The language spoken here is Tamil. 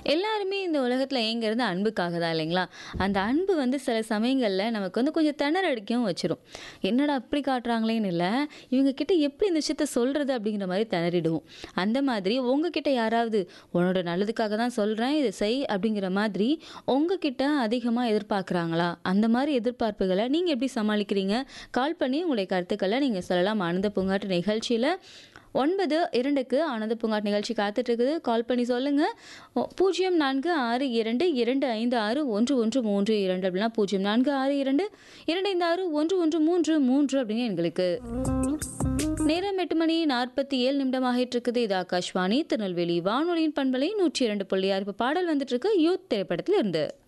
எல்லாருமே இந்த உலகத்தில் ஏங்கிறது அன்புக்காக தான் இல்லைங்களா அந்த அன்பு வந்து சில சமயங்களில் நமக்கு வந்து கொஞ்சம் திணறடிக்கவும் வச்சிரும் என்னடா அப்படி காட்டுறாங்களேன்னு இல்லை இவங்க கிட்ட எப்படி இந்த விஷயத்த சொல்கிறது அப்படிங்கிற மாதிரி திணறிடுவோம் அந்த மாதிரி உங்ககிட்ட யாராவது உன்னோட நல்லதுக்காக தான் சொல்கிறேன் இதை செய் அப்படிங்கிற மாதிரி உங்ககிட்ட அதிகமாக எதிர்பார்க்குறாங்களா அந்த மாதிரி எதிர்பார்ப்புகளை நீங்கள் எப்படி சமாளிக்கிறீங்க கால் பண்ணி உங்களுடைய கருத்துக்களை நீங்கள் சொல்லலாம் ஆனந்த பூங்காட்டு நிகழ்ச்சியில் ஒன்பது இரண்டுக்கு ஆனந்த பூங்காட் நிகழ்ச்சி காத்துட்டு இருக்குது கால் பண்ணி சொல்லுங்க ஓ, பூஜ்ஜியம் நான்கு ஆறு இரண்டு இரண்டு ஐந்து ஆறு ஒன்று ஒன்று மூன்று இரண்டு அப்படின்னா பூஜ்ஜியம் நான்கு ஆறு இரண்டு இரண்டு ஐந்து ஆறு ஒன்று ஒன்று மூன்று மூன்று அப்படின்னு எங்களுக்கு நேரம் எட்டு மணி நாற்பத்தி ஏழு நிமிடம் ஆகிட்டு இருக்குது இது ஆகாஷ்வாணி திருநெல்வேலி வானொலியின் பண்பலை நூற்றி இரண்டு புள்ளி ஆறு இப்போ பாடல் வந்துட்டு இருக்கு யூத் திரைப்படத்தில் இருந்து